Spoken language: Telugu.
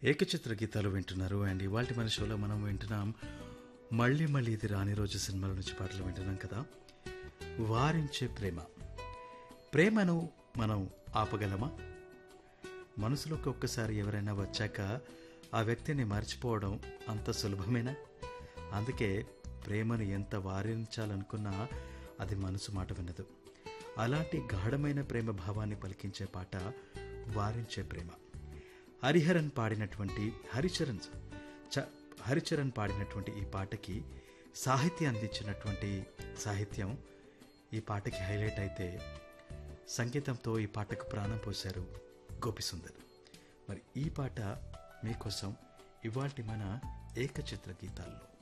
ఏకచిత్ర గీతాలు వింటున్నారు అండ్ ఇవాళ మన షోలో మనం వింటున్నాం మళ్ళీ మళ్ళీ ఇది రాని రోజు సినిమాల నుంచి పాటలు వింటున్నాం కదా వారించే ప్రేమ ప్రేమను మనం ఆపగలమా మనసులోకి ఒక్కసారి ఎవరైనా వచ్చాక ఆ వ్యక్తిని మర్చిపోవడం అంత సులభమేనా అందుకే ప్రేమను ఎంత వారించాలనుకున్నా అది మనసు మాట వినదు అలాంటి గాఢమైన ప్రేమ భావాన్ని పలికించే పాట వారించే ప్రేమ హరిహరన్ పాడినటువంటి హరిచరణ్ చ హరిచరణ్ పాడినటువంటి ఈ పాటకి సాహిత్యం అందించినటువంటి సాహిత్యం ఈ పాటకి హైలైట్ అయితే సంగీతంతో ఈ పాటకు ప్రాణం పోశారు గోపిసుందర్ మరి ఈ పాట మీకోసం ఇవాల్టి మన ఏకచిత్ర గీతాల్లో